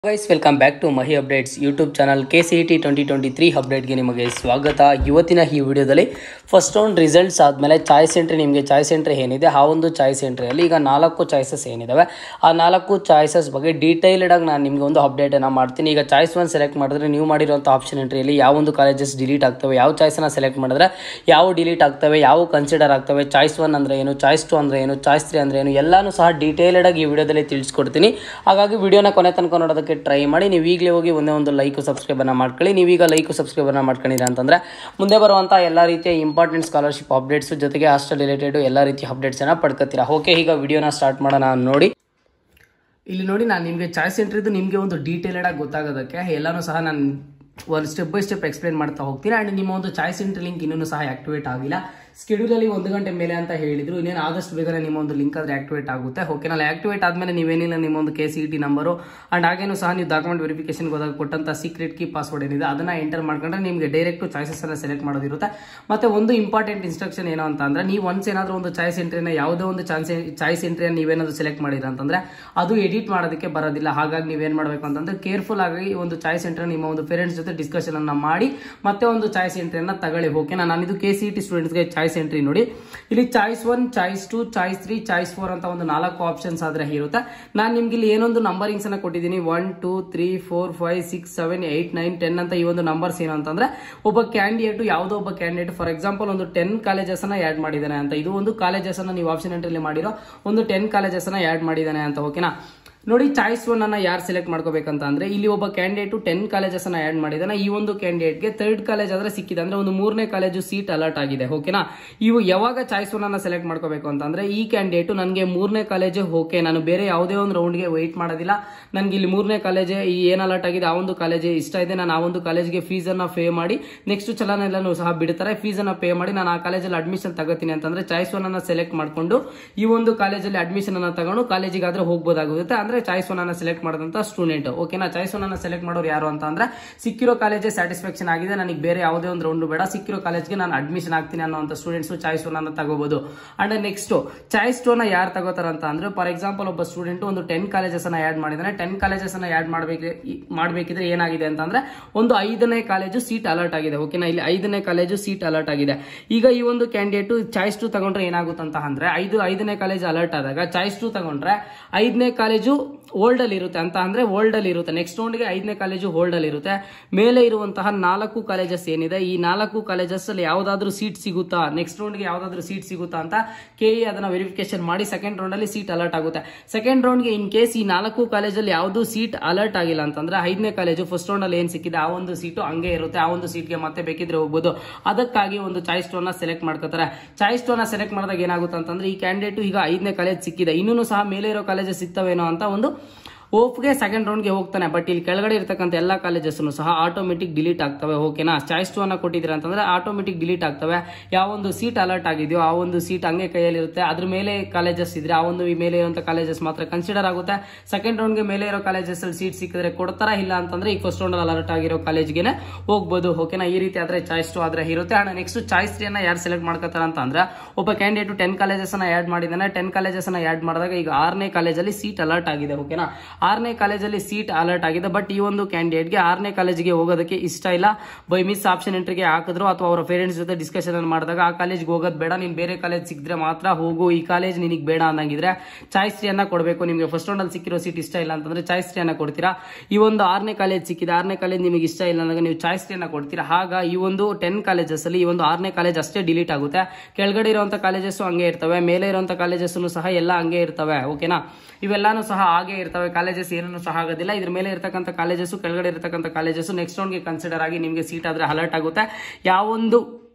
guys welcome back to Mahi updates YouTube channel K C E T twenty twenty three ಅಪ್ಡೇಟ್ಗೆ ನಿಮಗೆ ಸ್ವಾಗತ ಇವತ್ತಿನ ಈ ವಿಡಿಯೋದಲ್ಲಿ ಫಸ್ಟ್ ರೌಂಡ್ ರಿಸಲ್ಟ್ಸ್ ಆದಮೇಲೆ ಚಾಯ್ಸ್ ಎಂಟ್ರಿ ನಿಮಗೆ ಚಾಯ್ಸ್ ಎಂಟ್ರಿ ಏನಿದೆ ಆ ಒಂದು ಚಾಯ್ಸ್ ಎಂಟ್ರಿಯಲ್ಲಿ ಈಗ ನಾಲ್ಕು ಚಾಯ್ಸಸ್ ಏನಿದ್ದಾವೆ ಆ ನಾಲ್ಕು ಚಾಯ್ಸಸ್ ಬಗ್ಗೆ ಡೀಟೇಲ್ಡ್ ಆಗಿ ನಾನು ನಿಮಗೆ ಒಂದು ಅಪ್ಡೇಟನ್ನು ಮಾಡ್ತೀನಿ ಈಗ ಚಾಯ್ಸ್ ಒನ್ ಸೆಲೆಕ್ಟ್ ಮಾಡಿದ್ರೆ ನೀವು ಮಾಡಿರುವಂಥ ಆಪ್ಷನ್ ಎಂಟ್ರಿಯಲ್ಲಿ ಯಾವ ಒಂದು ಕಾಲೇಜಸ್ ಡಿಲೀಟ್ ಆಗ್ತವೆ ಯಾವ ಚಾಯ್ಸನ್ನು ಸೆಲೆಕ್ಟ್ ಮಾಡಿದ್ರೆ ಯಾವ ಡಿಲೀಟ್ ಆಗ್ತವೆ ಯಾವ ಕನ್ಸಿಡರ್ ಆಗ್ತವೆ ಚಾಯ್ಸ್ ಒನ್ ಅಂದರೆ ಏನು ಚಾಯ್ಸ್ ಟು ಅಂದರೆ ಏನು ಚಾಯ್ಸ್ ತ್ರೀ ಅಂದರೆ ಏನು ಎಲ್ಲನೂ ಸಹ ಡೀಟೇಲ್ಡ್ ಆಗಿ ಈ ವಿಡಿಯೋದಲ್ಲಿ ತಿಳಿಸ್ಕೊಡ್ತೀನಿ ಹಾಗಾಗಿ ವಿಡಿಯೋನ ಕೊನೆ ತನಕ ನೋಡೋದಕ್ಕೆ ಟ್ರೈ ಮಾಡಿ ನೀವು ಈಗಲೇ ಹೋಗಿ ಒಂದೇ ಒಂದು ಲೈಕ್ ಸಬ್ಸ್ಕ್ರೈಬನ್ನು ಮಾಡ್ಕೊಳ್ಳಿ ನೀವೀಗ ಲೈಕ್ ಸಬ್ಸ್ಕ್ರೈಬನ್ನು ಮಾಡ್ಕೊಂಡಿರ ಅಂತಂದರೆ ಮುಂದೆ ಬರುವಂಥ ಎಲ್ಲ ರೀತಿಯ ಇಂಪಾರ್ಟೆಂಟ್ ಸ್ಕಾಲರ್ಶಿಪ್ ಅಪ್ಡೇಟ್ಸು ಜೊತೆಗೆ ಹಾಸ್ಟೆಲ್ ರಿಲೇಟೆಡ್ ಎಲ್ಲ ರೀತಿಯ ಅಪ್ಡೇಟ್ಸನ್ನು ಪಡ್ಕೊತೀರಾ ಓಕೆ ಈಗ ವಿಡಿಯೋನ ಸ್ಟಾರ್ಟ್ ಮಾಡೋಣ ನೋಡಿ ಇಲ್ಲಿ ನೋಡಿ ನಾನು ನಿಮಗೆ ಚಾಯ್ಸ್ ಎಂಟ್ರಿದು ನಿಮಗೆ ಒಂದು ಡೀಟೇಲ್ಡ್ ಆಗಿ ಗೊತ್ತಾಗೋದಕ್ಕೆ ಎಲ್ಲನೂ ಸಹ ನಾನು ಒಂದು ಸ್ಟೆಪ್ ಬೈ ಸ್ಟೆಪ್ ಎಕ್ಸ್ಪ್ಲೇನ್ ಮಾಡ್ತಾ ಹೋಗ್ತೀನಿ ಆ್ಯಂಡ್ ನಿಮ್ಮ ಒಂದು ಚಾಯ್ಸ್ ಎಂಟ್ರಿ ಲಿಂಕ್ ಇನ್ನೂ ಸಹ ಆಕ್ಟಿವೇಟ್ ಆಗಿಲ್ಲ ಸ್ಕೆಡ್ಯೂಲಲ್ಲಿ ಒಂದು ಗಂಟೆ ಮೇಲೆ ಅಂತ ಹೇಳಿದ್ರು ಇನ್ನೇನು ಆದಷ್ಟು ಬೇಗನೆ ನಿಮ್ಮ ಒಂದು ಲಿಂಕ್ ಆದರೆ ಆಕ್ಟಿವೇಟ್ ಆಗುತ್ತೆ ಓಕೆನಲ್ಲ ಆಕ್ಟಿವೇಟ್ ಆದಮೇಲೆ ನೀವೇನಿಲ್ಲ ನಿಮ್ಮ ಒಂದು K C E T number and ಹಾಗೇನು ಸಹ ನೀವು ಡಾಕ್ಯುಮೆಂಟ್ ವೆರಿಫಿಕೇಶನ್ಗೆ ಹೋದಾಗ ಕೊಟ್ಟಂಥ ಸೀಕ್ರೆಟ್ ಕೀ ಪಾಸ್ವರ್ಡ್ ಏನಿದೆ ಅದನ್ನು ಎಂಟರ್ ಮಾಡ್ಕೊಂಡ್ರೆ ನಿಮಗೆ ಡೈರೆಕ್ಟ್ ಚಾಯ್ಸಸ್ ಎಲ್ಲ ಸೆಲೆಕ್ಟ್ ಮಾಡೋದಿರುತ್ತೆ ಮತ್ತೆ ಒಂದು ಇಂಪಾರ್ಟೆಂಟ್ ಇನ್ಸ್ಟ್ರಕ್ಷನ್ ಏನು ಅಂತ ಅಂದ್ರೆ ನೀವು ಒನ್ಸ್ ಏನಾದರೂ ಒಂದು ಚಾಯ್ಸ್ ಎಂಟ್ರಿನ ಯಾವುದೋ ಒಂದು ಚಾನ್ಸ್ ಚಾಯ್ಸ್ ಎಂಟ್ರಿಯನ್ನು ನೀವೇನಾದರೂ ಸೆಲೆಕ್ಟ್ ಮಾಡಿರ ಅಂತಂದ್ರೆ ಅದು ಎಡಿಟ್ ಮಾಡೋದಕ್ಕೆ ಬರೋದಿಲ್ಲ ಹಾಗಾಗಿ ನೀವೇನು ಮಾಡಬೇಕು ಅಂತಂದ್ರೆ ಕೇರ್ಫುಲ್ ಆಗಿ ಈ ಒಂದು ಚಾಯ್ಸ್ ಎಂಟ್ರಿ ನಿಮ್ಮ ಒಂದು ಪೇರೆಂಟ್ಸ್ ಜೊತೆ ಡಿಸ್ಕಷನ್ ಅನ್ನ ಮಾಡಿ ಮತ್ತೆ ಒಂದು ಚಾಯ್ಸ್ ಎಂಟ್ರಿಯನ್ನು ತಗೊಳ್ಳಿ ಓಕೆನಾ ನಾನು ಇದು ಕೆ ಸಿ ಟಿ ಸ್ಟೂಡೆಂಟ್ಸ್ಗೆ ಚಾಯ್ಸ್ ಎಂಟ್ರಿ ನೋಡಿ ಇಲ್ಲಿ choice one choice two choice three choice four ಅಂತ ಒಂದು ನಾಲ್ಕು ಆಪ್ಷನ್ಸ್ ಆದ್ರೆ ಇರುತ್ತೆ ನಾನು ನಿಮ್ಗೆ ಇಲ್ಲಿ ಏನೊಂದು ನಂಬರಿಂಗ್ಸ್ ಅನ್ನ ಕೊಟ್ಟಿದ್ದೀನಿ one two three four five six seven eight nine ten ಅಂತ ಈ ಒಂದು ನಂಬರ್ಸ್ ಏನು ಅಂತಂದ್ರೆ ಒಬ್ಬ ಕ್ಯಾಂಡಿಡೇಟ್ ಯಾವುದೋ ಒಬ್ಬ ಕ್ಯಾಂಡಿಡೇಟ್ ಫಾರ್ ಎಕ್ಸಾಂಪಲ್ ಒಂದು ಟೆನ್ ಕಾಲೇಜಸ್ ಅನ್ನ ಆಡ್ ಮಾಡಿದ್ದಾನೆ ಅಂತ ಇದು ಒಂದು ಕಾಲೇಜಸ್ ಅನ್ನ ನೀವು ಆಪ್ಷನ್ ಎಂಟ್ರಿಲಿ ಮಾಡಿರೋ ಒಂದು ಟೆನ್ ಕಾಲೇಜಸ್ ಅನ್ನ ಆಡ್ ಮಾಡಿದ್ದಾನೆ ಅಂತ ಓಕೆನಾ ನೋಡಿ ಚಾಯ್ಸ್ ಒನ್ ಅನ್ನ ಯಾರು ಸೆಲೆಕ್ಟ್ ಮಾಡ್ಕೋಬೇಕಂತ ಅಂದ್ರೆ ಇಲ್ಲಿ ಒಬ್ಬ ಕ್ಯಾಂಡಿಡೇಟ್ ಟೆನ್ ಕಾಲೇಜಸ್ ಅನ್ನ ಆಡ್ ಮಾಡಿದಾನೆ ಈ ಒಂದು ಕ್ಯಾಂಡಿಡೇಟ್ಗೆ ಥರ್ಡ್ ಕಾಲೇಜ್ ಆದ್ರೆ ಸಿಕ್ಕಿದೆ ಅಂದ್ರೆ ಒಂದು ಮೂರನೇ ಕಾಲೇಜು ಸೀಟ್ ಅಲರ್ಟ್ ಆಗಿದೆ ಓಕೆನಾ ಇವು ಯಾವಾಗ ಚಾಯ್ಸ್ ಒನ್ ಅನ್ನ ಸೆಲೆಕ್ಟ್ ಮಾಡ್ಕೋಬೇಕು ಅಂತಂದ್ರೆ ಈ ಕ್ಯಾಂಡಿಡೇಟ್ ನನಗೆ ಮೂರನೇ ಕಾಲೇಜು ಓಕೆ ನಾನು ಬೇರೆ ಯಾವುದೇ ಒಂದು ರೌಂಡ್ಗೆ ವೆಯ್ಟ್ ಮಾಡೋದಿಲ್ಲ ನನಗೆ ಇಲ್ಲಿ ಮೂರನೇ ಕಾಲೇಜ್ ಈ ಏನ್ ಅಲರ್ಟ್ ಆಗಿದೆ ಆ ಒಂದು ಕಾಲೇಜ್ ಇಷ್ಟ ಇದೆ ನಾನು ಆ ಒಂದು ಕಾಲೇಜ್ಗೆ ಫೀಸ್ ಅನ್ನ ಪೇ ಮಾಡಿ ನೆಕ್ಸ್ಟ್ ಚಲನ ಎಲ್ಲನೂ ಸಹ ಬಿಡ್ತಾರೆ ಫೀಸ್ ಅನ್ನ ಪೇ ಮಾಡಿ ನಾನು ಆ ಕಾಲೇಜಲ್ಲಿ ಅಡ್ಮಿಷನ್ ತಗೋತೀನಿ ಅಂತಂದ್ರೆ ಚಾಯ್ಸ್ ಒನ್ ಅನ್ನ ಸೆಲೆಕ್ಟ್ ಮಾಡ್ಕೊಂಡು ಈ ಒಂದು ಕಾಲೇಜಲ್ಲಿ ಅಡ್ಮಿಷನ್ ಅನ್ನ ತಗೊಂಡು ಕಾಲೇಜಿಗೆ ಆದ್ರೆ ಹೋಗ್ಬೋದಾಗುತ್ತೆ ಅಂದ್ರೆ ಚಾಯ್ಸ್ ಒನ್ ಅನ್ನ ಸೆಲೆಕ್ಟ್ ಮಾಡಿದಂತ ಸ್ಟೂಡೆಂಟ್ ಓಕೆನಾ ಚಾಯ್ಸ್ ಒನ್ ಅನ್ನ ಸೆಲೆಕ್ಟ್ ಮಾಡೋರು ಯಾರು ಅಂತ ಅಂದ್ರೆ ಸಿಕ್ಕಿರೋ ಕಾಲೇಜೇ ಸ್ಯಾಟಿಸ್ಫ್ಯಾಕ್ಷನ್ ಆಗಿದೆ ನನಗೆ ಬೇರೆ ಯಾವುದೇ ಒಂದು ರೌಂಡ್ ಬೇಡ ಸಿಕ್ಕಿರೋ ಕಾಲೇಜ್ಗೆ ನಾನು ಅಡ್ಮಿಷನ್ ಆಗ್ತೀನಿ ಅನ್ನೋ ಸ್ಟೂಡೆಂಟ್ಸ್ ಚಾಯ್ಸ್ ಒನ್ ಅನ್ನ ತಗೋಬಹುದು ಅಂಡ್ ನೆಕ್ಸ್ಟ್ ಚಾಯ್ಸ್ ಟು ನ ಯಾರು ತಗೋತಾರ ಅಂತ ಅಂದ್ರೆ ಫಾರ್ ಎಕ್ಸಾಂಪಲ್ ಒಬ್ಬ ಸ್ಟೂಡೆಂಟ್ ಒಂದು ಟೆನ್ ಕಾಲೇಜಸ್ ಅನ್ನ ಆಡ್ ಮಾಡಿದಾನೆ ಟೆನ್ ಕಾಲೇಜಸ್ ಅನ್ನ ಆಡ್ ಮಾಡಬೇಕು ಮಾಡಬೇಕಿದ್ರೆ ಏನಾಗಿದೆ ಅಂತಂದ್ರೆ ಒಂದು ಐದನೇ ಕಾಲೇಜು ಸೀಟ್ ಅಲರ್ಟ್ ಆಗಿದೆ ಓಕೆನಾ ಇಲ್ಲಿ ಐದನೇ ಕಾಲೇಜು ಸೀಟ್ ಅಲರ್ಟ್ ಆಗಿದೆ ಈಗ ಈ ಒಂದು ಕ್ಯಾಂಡಿಡೇಟ್ ಚಾಯ್ಸ್ ಟು ತಗೊಂಡ್ರೆ ಏನಾಗುತ್ತಂತ ಅಂದ್ರೆ ಐದು ಐದನೇ ಕಾಲೇಜ್ ಅಲರ್ಟ್ ಆದಾಗ ಚಾಯ್ಸ್ ಟು ತಗೊಂಡ್ರೆ ಐದನೇ ಕಾಲೇಜು ಓಲ್ಡ್ ಅಲ್ಲಿ ಇರುತ್ತೆ ಅಂತ ಅಂದ್ರೆ ಓಲ್ಡ್ ಅಲ್ಲಿ ಇರುತ್ತೆ ನೆಕ್ಸ್ಟ್ ರೌಂಡ್ಗೆ ಐದನೇ ಕಾಲೇಜು ಹೋಲ್ಡ್ ಅಲ್ಲಿ ಇರುತ್ತೆ ಮೇಲೆ ಇರುವಂತಹ ನಾಲ್ಕು ಕಾಲೇಜಸ್ ಏನಿದೆ ಈ ನಾಲ್ಕು ಕಾಲೇಜಸ್ ಅಲ್ಲಿ ಯಾವ್ದಾದ್ರು ಸೀಟ್ ಸಿಗುತ್ತಾ ನೆಕ್ಸ್ಟ್ ರೌಂಡ್ಗೆ ಯಾವ್ದಾದ್ರು ಸೀಟ್ ಸಿಗುತ್ತಾ ಅಂತ ಕೆ ಇ ಅದನ್ನ ವೆರಿಫಿಕೇಶನ್ ಮಾಡಿ ಸೆಕೆಂಡ್ ರೌಂಡ್ ಅಲ್ಲಿ ಸೀಟ್ ಅಲರ್ಟ್ ಆಗುತ್ತೆ ಸೆಕೆಂಡ್ ರೌಂಡ್ಗೆ ಇನ್ ಕೇಸ್ ಈ ನಾಲ್ಕು ಕಾಲೇಜಲ್ಲಿ ಯಾವ್ದು ಸೀಟ್ ಅಲರ್ಟ್ ಆಗಿಲ್ಲ ಅಂತಂದ್ರೆ ಐದನೇ ಕಾಲೇಜು ಫಸ್ಟ್ ರೌಂಡ್ ಅಲ್ಲಿ ಏನ್ ಸಿಕ್ಕಿದೆ ಆ ಒಂದು ಸೀಟು ಹಂಗೆ ಇರುತ್ತೆ ಆ ಒಂದು ಸೀಟ್ಗೆ ಮತ್ತೆ ಬೇಕಿದ್ರೆ ಹೋಗ್ಬೋದು ಅದಕ್ಕಾಗಿ ಒಂದು ಚಾಯ್ಸ್ ಟೋನ್ ಸೆಲೆಕ್ಟ್ ಮಾಡ್ಕೋತಾರೆ ಚಾಯ್ಸ್ ಟೋನ್ ಸೆಲೆಕ್ಟ್ ಮಾಡಿದಾಗ ಏನಾಗುತ್ತೆ ಅಂತಂದ್ರೆ ಈ ಕ್ಯಾಂಡಿಡೇಟ್ ಈಗ ಐದನೇ ಕಾಲೇಜ್ ಸಿಕ್ಕಿದೆ ಇನ್ನೂ ಸಹ ಮೇಲೆ ಇರೋ ಕಾಲೇಜಸ್ ಸಿಗ್ತವೇನೋ ಅಂತ ಒಂದು ಓಪ್ಗೆ ಸೆಕೆಂಡ್ ರೌಂಡ್ಗೆ ಹೋಗ್ತಾನೆ ಬಟ್ ಇಲ್ಲಿ ಕೆಳಗಡೆ ಇರ್ತಕ್ಕಂಥ ಎಲ್ಲ ಕಾಲೇಜಸ್ನು ಸಹ ಆಟೋಮೆಟಿಕ್ ಡಿಲೀಟ್ ಆಗ್ತವೆ ಓಕೆನಾ ಚಾಯ್ಸ್ ಟು ಅನ್ನ ಕೊಟ್ಟಿದ್ದೀರಾ ಅಂತಂದ್ರೆ ಆಟೋಮೆಟಿಕ್ ಡಿಲೀಟ್ ಆಗ್ತವೆ ಯಾವ ಒಂದು ಸೀಟ್ ಅಲರ್ಟ್ ಆಗಿದೆಯೋ ಆ ಒಂದು ಸೀಟ್ ಹಂಗೆ ಕೈಯಲ್ಲಿರುತ್ತೆ ಅದ್ರ ಮೇಲೆ ಕಾಲೇಜಸ್ ಇದ್ರೆ ಆ ಒಂದು ಮೇಲೆ ಇರುವಂತ ಕಾಲೇಜಸ್ ಮಾತ್ರ ಕನ್ಸಿಡರ್ ಆಗುತ್ತೆ ಸೆಕೆಂಡ್ ರೌಂಡ್ಗೆ ಮೇಲೆ ಇರೋ ಕಾಲೇಜಸ್ ಅಲ್ಲಿ ಸೀಟ್ ಸಿಕ್ಕಿದ್ರೆ ಕೊಡ್ತಾರಾ ಇಲ್ಲ ಅಂತಂದ್ರೆ ಈಗ ಫಸ್ಟ್ ರೌಂಡ್ ಅಲರ್ಟ್ ಆಗಿರೋ ಕಾಲೇಜ್ಗೆ ಹೋಗ್ಬೋದು ಓಕೆನಾ ಈ ರೀತಿ ಆದ್ರೆ ಚಾಯ್ಸ್ ಟು ಆದ್ರೆ ಇರುತ್ತೆ ಅಂಡ್ ನೆಕ್ಸ್ಟ್ ಚಾಯ್ಸ್ ತ್ರೀ ಅನ್ನ ಯಾರು ಸೆಲೆಕ್ಟ್ ಮಾಡ್ಕೋತಾರ ಅಂತ ಅಂದ್ರೆ ಒಬ್ಬ ಕ್ಯಾಂಡಿಡೇಟ್ ಟೆನ್ ಕಾಲೇಜಸ್ ಅನ್ನ ಆಡ್ ಮಾಡಿದಾನೆ ಟೆನ್ ಕಾಲೇಜಸ್ ಅನ್ನ ಆಡ್ ಮಾಡಿದಾಗ ಈಗ ಆರನೇ ಕಾಲೇಜಲ್ಲಿ ಸೀಟ್ ಅಲರ್ಟ್ ಆಗಿದೆ ಓಕೆನಾ ಆರನೇ ಕಾಲೇಜಲ್ಲಿ ಸೀಟ್ ಅಲರ್ಟ್ ಆಗಿದೆ ಬಟ್ ಈ ಒಂದು ಕ್ಯಾಂಡಿಡೇಟ್ಗೆ ಆರನೇ ಕಾಲೇಜಿಗೆ ಹೋಗೋದಕ್ಕೆ ಇಷ್ಟ ಇಲ್ಲ ಬೈ ಮಿಸ್ ಆಪ್ಷನ್ ಎಂಟ್ರಿಗೆ ಹಾಕಿದ್ರು ಅಥವಾ ಅವರ ಪೇರೆಂಟ್ಸ್ ಜೊತೆ ಡಿಸ್ಕಷನ್ ಮಾಡಿದಾಗ ಆ ಕಾಲೇಜ್ಗೆ ಹೋಗೋದು ಬೇಡ ನೀನು ಬೇರೆ ಕಾಲೇಜ್ ಸಿಕ್ಕಿದ್ರೆ ಮಾತ್ರ ಹೋಗು ಈ ಕಾಲೇಜ್ ನಿನಗೆ ಬೇಡ ಅನ್ನಂಗಿದ್ರೆ ಚಾಯ್ಸ್ ತ್ರೀ ಅನ್ನ ಕೊಡಬೇಕು ನಿಮಗೆ ಫಸ್ಟ್ ರೌಂಡಲ್ಲಿ ಸಿಕ್ಕಿರೋ ಸೀಟ್ ಇಷ್ಟ ಇಲ್ಲ ಅಂತಂದ್ರೆ ಚಾಯ್ಸ್ ತ್ರೀ ಅನ್ನ ಕೊಡ್ತೀರಾ ಈ ಒಂದು ಆರನೇ ಕಾಲೇಜ್ ಸಿಕ್ಕಿದೆ ಆರನೇ ಕಾಲೇಜ್ ನಿಮಗೆ ಇಷ್ಟ ಇಲ್ಲ ಅಂದಾಗ ನೀವು ಚಾಯ್ಸ್ ತ್ರೀ ಅನ್ನ ಕೊಡ್ತೀರಾ ಆಗ ಈ ಒಂದು ಟೆನ್ ಕಾಲೇಜಸ್ ಅಲ್ಲಿ ಈ ಒಂದು ಆರನೇ ಕಾಲೇಜ್ ಅಷ್ಟೇ ಡಿಲೀಟ್ ಆಗುತ್ತೆ ಕೆಳಗಡೆ ಇರುವಂತ ಕಾಲೇಜಸ್ ಹಂಗೆ ಇರ್ತವೆ ಮೇಲೆ ಇರುವಂತ ಕಾಲೇಜಸ್ ಸಹ ಎಲ್ಲ ಹಂಗೆ ಇರ್ತವೆ ಓಕೆನಾ ಇವೆಲ್ಲಾನು ಸಹ ಹಾಗೆ ಇರ್ತವೆ ಕಾಲೇಜಸ್ ಏನೂ ಸಹ ಆಗೋದಿಲ್ಲ ಇದ್ರ ಮೇಲೆ ಇರತಕ್ಕಂಥ ಕಾಲೇಜಸ್ ಕೆಳಗಡೆ ಇರತಕ್ಕಂಥ ಕಾಲೇಜಸ್ ನೆಕ್ಸ್ಟ್ ರೌಂಡ್ಗೆ ಕನ್ಸಿಡರ್ ಆಗಿ ನಿಮಗೆ ಸೀಟ್ ಆದ್ರೆ ಅಲರ್ಟ್ ಆಗುತ್ತೆ ಯಾವೊಂದು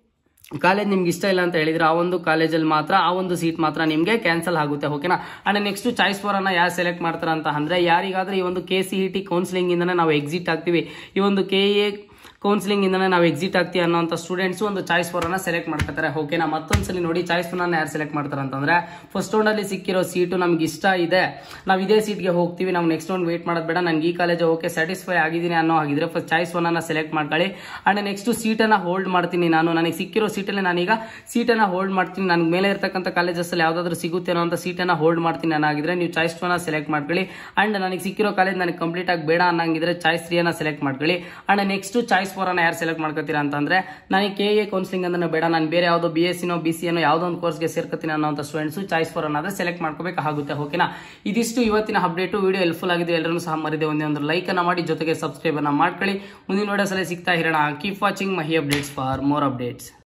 ಕಾಲೇಜ್ ನಿಮ್ಗೆ ಇಷ್ಟ ಇಲ್ಲ ಅಂತ ಹೇಳಿದ್ರೆ ಆ ಒಂದು ಕಾಲೇಜಲ್ಲಿ ಮಾತ್ರ ಆ ಒಂದು ಸೀಟ್ ಮಾತ್ರ ನಿಮಗೆ ಕ್ಯಾನ್ಸಲ್ ಆಗುತ್ತೆ ಓಕೆನಾ ಅಂಡ್ ನೆಕ್ಸ್ಟ್ ಚಾಯ್ಸ್ ಫೋರ್ ಅನ್ನ ಯಾರು ಸೆಲೆಕ್ಟ್ ಮಾಡ್ತಾರ ಅಂತ ಅಂದ್ರೆ ಯಾರಿಗಾದ್ರೆ ಈ ಒಂದು K C E T counselling ಇಂದನೇ ನಾವು ಎಕ್ಸಿಟ್ ಆಗ್ತೀವಿ ಈ ಒಂದು ಕೆ ಎ ಕೌನ್ಸಿಲಿಂಗ್ ಇಂದನೇ ನಾವು ಎಕ್ಸಿಟ್ ಆಗ್ತೀವಿ ಅನ್ನೋಂಥ ಸ್ಟೂಡೆಂಟ್ಸ್ ಒಂದು ಚಾಯ್ಸ್ ಫೋರ್ ಅನ್ನ ಸೆಲೆಕ್ಟ್ ಮಾಡ್ಕೊತಾರೆ ಓಕೆನಾ ಮತ್ತೊಂದ್ಸಲಿ ನೋಡಿ ಚಾಯ್ಸ್ ಫೋರ್ ಯಾರು ಸೆಲೆಕ್ಟ್ ಮಾಡ್ತಾರೆ ಅಂತಂದ್ರೆ ಫಸ್ಟ್ ರೌಂಡ್ ಅಲ್ಲಿ ಸಿಕ್ಕಿರೋ ಸೀಟು ನಮ್ಗೆ ಇಷ್ಟ ಇದೆ ನಾವು ಇದೇ ಸೀಟ್ಗೆ ಹೋಗ್ತೀವಿ ನಾವು ನೆಕ್ಸ್ಟ್ ರೌಂಡ್ ವೇಟ್ ಮಾಡೋದು ಬೇಡ ನಂಗೆ ಈ ಕಾಲೇಜ್ ಓಕೆ ಸ್ಯಾಟಿಸ್ಫೈ ಆಗಿದ್ದೀನಿ ಅನ್ನೋ ಹಾಗಿದ್ರೆ ಫಸ್ಟ್ ಚಾಯ್ಸ್ ಒನ್ ಅನ್ನ ಸೆಲೆಕ್ಟ್ ಮಾಡ್ಕೊಳ್ಳಿ ಅಂಡ್ ನೆಕ್ಸ್ಟ್ ಸೀಟನ್ನ ಹೋಲ್ಡ್ ಮಾಡ್ತೀನಿ ನಾನು ನನಗೆ ಸಿಕ್ಕಿರೋ ಸೀಟಲ್ಲಿ ನಾನೀಗ ಸೀಟನ್ನ ಹೋಲ್ಡ್ ಮಾಡ್ತೀನಿ ನನಗೆ ಮೇಲೆ ಇರ್ತಕ್ಕಂಥ ಕಾಲೇಜಸ್ ಅಲ್ಲಿ ಯಾವ್ದಾದ್ರು ಸಿಗುತ್ತೆ ಅನ್ನೋ ಅಂತ ಸೀಟನ್ನ ಹೋಲ್ಡ್ ಮಾಡ್ತೀನಿ ಅನ್ನೋಗಿದ್ರೆ ನೀವು ಚಾಯ್ಸ್ ಒನ್ ಸೆಲೆಕ್ಟ್ ಮಾಡ್ಕೊಳ್ಳಿ ಅಂಡ್ ನನಗೆ ಸಿಕ್ಕಿರೋ ಕಾಲೇಜ್ ನನಗೆ ಕಂಪ್ಲೀಟ್ ಆಗಿ ಬೇಡ ಅನ್ನಂಗಿದ್ರೆ ಚಾಯ್ಸ್ ತ್ರೀ ಅನ್ನ ಸೆಲೆಕ್ಟ್ ಮಾಡ್ಕೊಳ್ಳಿ ಅಂಡ್ ನೆಕ್ಸ್ಟ್ ಚಾಯ್ಸ್ ಫೋರ್ ಅನ್ನ ಯಾರು ಸೆಲೆಕ್ಟ್ ಮಾಡ್ಕೊತೀರಾ ಅಂತಂದ್ರೆ ನನಗೆ ಕೆ ಎ ಕೌನ್ಸಿಲಿಂಗ್ ಅಂದ್ರೆ ಬೇಡ ನಾನು ಬೇರೆ ಯಾವುದೋ ಬಿ ಎಸ್ ಸಿನೋ ಬಿ ಸಿ ಏನೋ ಯಾವುದೋ ಒಂದು ಕೋರ್ಸ್ಗೆ ಸೇರ್ಕೊತೀನಿ ಅನ್ನೋ ಸ್ಟೂಡೆಂಟ್ಸ್ ಚಾಯ್ಸ್ ಫೋರ್ ಅನ್ನಾದ್ರೆ ಸೆಲೆಕ್ಟ್ ಮಾಡ್ಕೋಬೇಕಾಗುತ್ತೆ ಓಕೆನಾ ಇದಿಷ್ಟು ಇವತ್ತಿನ ಅಪ್ಡೇಟು ವಿಡಿಯೋ ಹೆಲ್ಪ್ಫುಲ್ ಆಗಿದೆ ಎಲ್ಲರೂ ಸಹ ಮರಿದೆ ಒಂದೇ ಒಂದು ಲೈಕ್ ಅನ್ನ ಮಾಡಿ ಜೊತೆಗೆ ಸಬ್ಸ್ಕ್ರೈಬ್ ಅನ್ನ ಮಾಡ್ಕೊಳ್ಳಿ ಮುಂದಿನ ವಿಡಿಯೋಸ್ ಅಲ್ಲಿ ಸಿಗ್ತಾ ಇರೋಣ keep watching Mahi updates for more updates